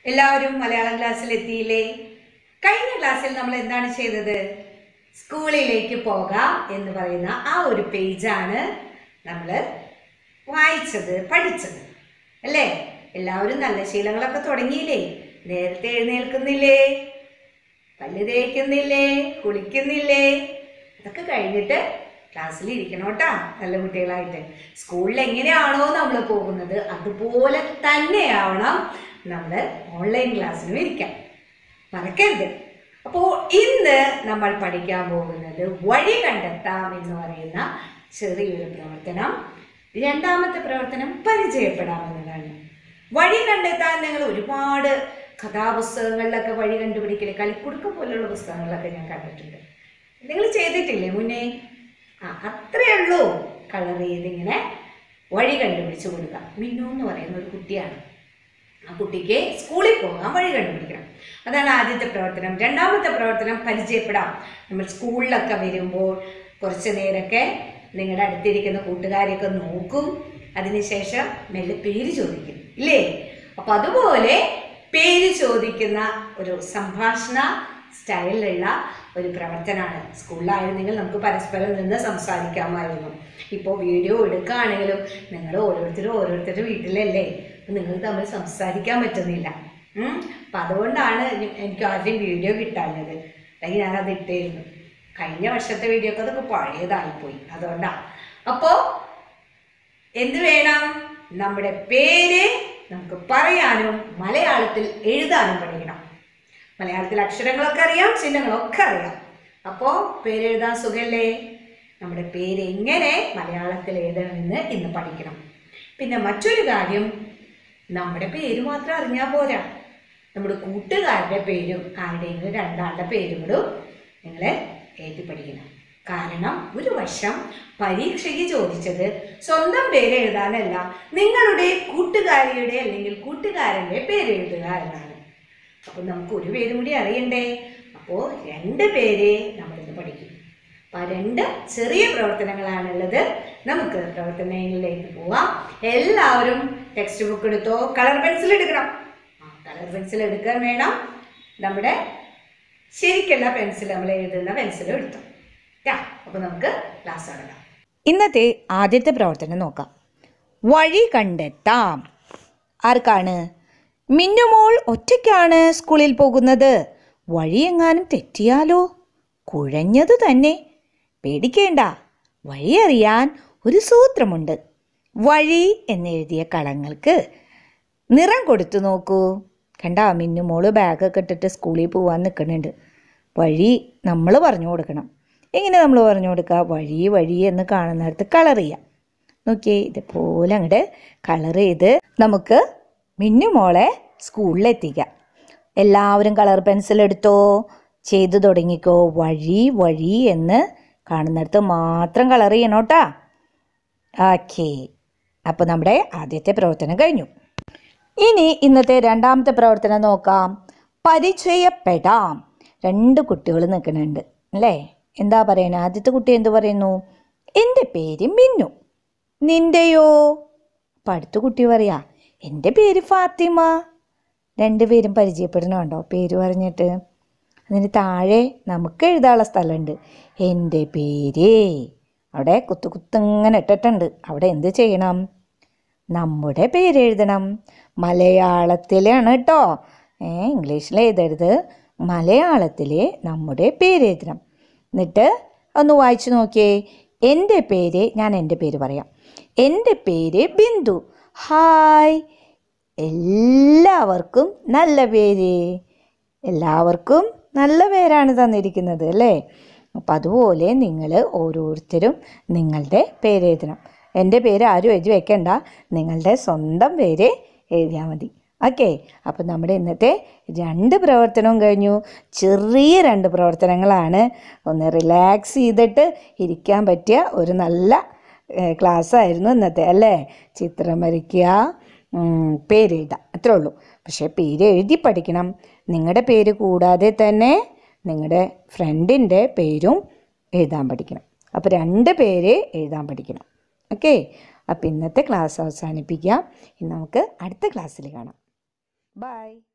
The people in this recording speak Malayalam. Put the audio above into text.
എല്ലാവരും മലയാളം ക്ലാസ്സിൽ എത്തിയില്ലേ കഴിഞ്ഞ ക്ലാസ്സിൽ നമ്മൾ എന്താണ് ചെയ്തത് സ്കൂളിലേക്ക് പോകാം എന്ന് പറയുന്ന ആ ഒരു പേജാണ് നമ്മൾ വായിച്ചത് പഠിച്ചത് അല്ലേ എല്ലാവരും നല്ല ശീലങ്ങളൊക്കെ തുടങ്ങിയില്ലേ നേരത്തെ എഴുന്നേൽക്കുന്നില്ലേ പല്ല് തേക്കുന്നില്ലേ കുളിക്കുന്നില്ലേ അതൊക്കെ കഴിഞ്ഞിട്ട് ക്ലാസ്സിൽ ഇരിക്കണം കേട്ടാ നല്ല കുട്ടികളായിട്ട് സ്കൂളിൽ എങ്ങനെയാണോ നമ്മൾ പോകുന്നത് അതുപോലെ തന്നെയാവണം നമ്മൾ ഓൺലൈൻ ക്ലാസ്സിനും ഇരിക്കാൻ മറക്കരുത് അപ്പോൾ ഇന്ന് നമ്മൾ പഠിക്കാൻ പോകുന്നത് വഴി കണ്ടെത്താം എന്ന് പറയുന്ന ചെറിയൊരു പ്രവർത്തനം രണ്ടാമത്തെ പ്രവർത്തനം പരിചയപ്പെടാം എന്നതാണ് വഴി കണ്ടെത്താൻ നിങ്ങൾ ഒരുപാട് കഥാപുസ്തകങ്ങളിലൊക്കെ വഴി കണ്ടുപിടിക്കൽ കളിക്കുടുക്ക പോലുള്ള പുസ്തകങ്ങളൊക്കെ ഞാൻ കണ്ടിട്ടുണ്ട് നിങ്ങൾ ചെയ്തിട്ടില്ലേ മുന്നേ ആ അത്രയേ ഉള്ളൂ കളർ ചെയ്തിങ്ങനെ വഴി കണ്ടുപിടിച്ച് കൊടുക്കുക മിന്നു എന്ന് പറയുന്ന ഒരു കുട്ടിയാണ് ആ കുട്ടിക്ക് സ്കൂളിൽ പോകാൻ വഴി കണ്ടുപിടിക്കണം അതാണ് ആദ്യത്തെ പ്രവർത്തനം രണ്ടാമത്തെ പ്രവർത്തനം പരിചയപ്പെടാം നമ്മൾ സ്കൂളിലൊക്കെ വരുമ്പോൾ കുറച്ച് നേരമൊക്കെ നിങ്ങളുടെ അടുത്തിരിക്കുന്ന കൂട്ടുകാരെയൊക്കെ നോക്കും അതിനുശേഷം മെല്ലെ പേര് ചോദിക്കും ഇല്ലേ അപ്പൊ അതുപോലെ പേര് ചോദിക്കുന്ന ഒരു സംഭാഷണ സ്റ്റൈലിലുള്ള ഒരു പ്രവർത്തനമാണ് സ്കൂളിലായിരുന്നെങ്കിൽ നമുക്ക് പരസ്പരം നിന്ന് സംസാരിക്കാമായിരുന്നു ഇപ്പോൾ വീഡിയോ എടുക്കുകയാണെങ്കിലും നിങ്ങൾ ഓരോരുത്തരും ഓരോരുത്തരുടെ വീട്ടിലല്ലേ അപ്പം നിങ്ങൾ തമ്മിൽ സംസാരിക്കാൻ പറ്റുന്നില്ല ഉം. അപ്പം അതുകൊണ്ടാണ് എനി- എനിക്ക് ആദ്യം വീഡിയോ കിട്ടാഞ്ഞത് അല്ലെങ്കിൽ ഞാനത് ഇട്ടായിരുന്നു കഴിഞ്ഞ വർഷത്തെ വീഡിയോ ഒക്കെ അതൊക്കെ പഴയതായിപ്പോയി അതുകൊണ്ടാണ് അപ്പോൾ എന്ത് വേണം നമ്മുടെ പേര് നമുക്ക് പറയാനും മലയാളത്തിൽ എഴുതാനും പഠിക്കണം മലയാളത്തിൽ അക്ഷരങ്ങളൊക്കെ അറിയാം ചിഹ്നങ്ങളൊക്കെ അറിയാം അപ്പോൾ പേരെഴുതാൻ സുഖല്ലേ നമ്മുടെ പേര് എങ്ങനെ മലയാളത്തിൽ എഴുതണമെന്ന് ഇന്ന് പഠിക്കണം പിന്നെ മറ്റൊരു കാര്യം നമ്മുടെ പേര് മാത്രം അറിഞ്ഞാൽ പോരാ നമ്മുടെ കൂട്ടുകാരുടെ പേരും ആരുടെയെങ്കിലും രണ്ടാളുടെ പേരും കൂടെ നിങ്ങൾ എഴുതി പഠിക്കണം കാരണം ഒരു വർഷം പരീക്ഷയ്ക്ക് ചോദിച്ചത് സ്വന്തം പേര് എഴുതാനല്ല നിങ്ങളുടെ കൂട്ടുകാരിയുടെ അല്ലെങ്കിൽ കൂട്ടുകാരൻ്റെ പേര് എഴുതുക എന്നാണ് അപ്പോൾ നമുക്ക് ഒരു പേരും കൂടി അറിയണ്ടേ അപ്പോൾ രണ്ട് പേര് നമ്മളിന്ന് പഠിക്കും അപ്പം ആ രണ്ട് ചെറിയ പ്രവർത്തനങ്ങളാണുള്ളത് നമുക്ക് പ്രവർത്തനങ്ങളിലേക്ക് പോവാം എല്ലാവരും ടെക്സ്റ്റ് ബുക്ക് എടുത്തോ കളർ പെൻസിൽ എടുക്കണം ആ കളർ പെൻസിൽ എടുക്കാൻ വേണം നമ്മുടെ ശരിക്കുള്ള പെൻസിൽ നമ്മൾ എഴുതുന്ന പെൻസിൽ എടുത്തു യാ അപ്പോൾ നമുക്ക് ക്ലാസ് തുടങ്ങാം ഇന്നത്തെ ആദ്യത്തെ പ്രവർത്തനം നോക്കാം വഴി കണ്ടെത്താം ആർക്കാണ് മിന്നുമോൾ ഒറ്റയ്ക്കാണ് സ്കൂളിൽ പോകുന്നത് വഴി എങ്ങാനും തെറ്റിയാലോ കുഴഞ്ഞതു തന്നെ പേടിക്കേണ്ട വഴി അറിയാൻ ഒരു സൂത്രമുണ്ട് വഴി എന്നെഴുതിയ കളങ്ങൾക്ക് നിറം കൊടുത്തു നോക്കൂ കണ്ടാ മിന്നുമോള് ബാഗൊക്കെ ഇട്ടിട്ട് സ്കൂളിൽ പോകാൻ നിൽക്കുന്നുണ്ട് വഴി നമ്മൾ പറഞ്ഞു കൊടുക്കണം എങ്ങനെ നമ്മൾ പറഞ്ഞു കൊടുക്കുക വഴി വഴി എന്ന് കാണുന്നിടത്ത് കളർ ചെയ്യാം നോക്കിയേ ഇതുപോലെ അങ്ങോട്ട് കളർ ചെയ്ത് നമുക്ക് മിന്നുമോളെ സ്കൂളിലെത്തിക്കാം എല്ലാവരും കളർ പെൻസിൽ എടുത്തോ ചെയ്തു തുടങ്ങിക്കോ വഴി വഴി എന്ന് കാണുന്നിടത്ത് മാത്രം കളർ ചെയ്യണം കേട്ടാ ഓക്കേ അപ്പോൾ നമ്മുടെ ആദ്യത്തെ പ്രവർത്തനം കഴിഞ്ഞു ഇനി ഇന്നത്തെ രണ്ടാമത്തെ പ്രവർത്തനം നോക്കാം പരിചയപ്പെടാം രണ്ട് കുട്ടികൾ നിൽക്കുന്നുണ്ട് അല്ലേ എന്താ പറയുന്നത് ആദ്യത്തെ കുട്ടി എന്ത് പറയുന്നു എൻ്റെ പേര് മിന്നു നിൻ്റെയോ അപ്പം അടുത്ത കുട്ടി പറയാ എൻ്റെ പേര് ഫാത്തിമ രണ്ടുപേരും പരിചയപ്പെടണമുണ്ടോ പേര് പറഞ്ഞിട്ട് അതിന് താഴെ നമുക്ക് എഴുതാനുള്ള സ്ഥലമുണ്ട് എൻ്റെ പേര് അവിടെ കുത്തു കുത്തിങ്ങനെ ഇട്ടിട്ടുണ്ട് അവിടെ എന്ത് ചെയ്യണം നമ്മുടെ പേര് എഴുതണം മലയാളത്തിലാണ് കേട്ടോ ഏ ഇംഗ്ലീഷിൽ എഴുതരുത് മലയാളത്തിൽ നമ്മുടെ പേര് എഴുതണം എന്നിട്ട് ഒന്ന് വായിച്ചു നോക്കിയേ എൻ്റെ പേര് ഞാൻ എൻ്റെ പേര് പറയാം എൻ്റെ പേര് ബിന്ദു ഹായ് എല്ലാവർക്കും നല്ല പേര് എല്ലാവർക്കും നല്ല പേരാണ് തന്നിരിക്കുന്നത് അല്ലേ അപ്പം അതുപോലെ നിങ്ങൾ ഓരോരുത്തരും നിങ്ങളുടെ പേര് എഴുതണം എൻ്റെ പേര് ആരും എഴുതി വെക്കണ്ട നിങ്ങളുടെ സ്വന്തം പേര് എഴുതിയാൽ മതി ഓക്കെ അപ്പം നമ്മുടെ ഇന്നത്തെ രണ്ട് പ്രവർത്തനവും കഴിഞ്ഞു ചെറിയ രണ്ട് പ്രവർത്തനങ്ങളാണ് ഒന്ന് റിലാക്സ് ചെയ്തിട്ട് ഇരിക്കാൻ പറ്റിയ ഒരു നല്ല ക്ലാസ് ആയിരുന്നു ഇന്നത്തെ അല്ലേ ചിത്രം വരയ്ക്കുക ഉം, പേരെഴുതാം അത്രേ ഉള്ളൂ പക്ഷേ പേര് എഴുതി പഠിക്കണം നിങ്ങളുടെ പേര് കൂടാതെ തന്നെ നിങ്ങളുടെ ഫ്രണ്ടിൻ്റെ പേരും എഴുതാൻ പഠിക്കണം അപ്പോൾ രണ്ട് പേര് എഴുതാൻ പഠിക്കണം ഓക്കെ അപ്പോൾ ഇന്നത്തെ ക്ലാസ് അവസാനിപ്പിക്കാം ഇനി നമുക്ക് അടുത്ത ക്ലാസ്സിൽ കാണാം ബൈ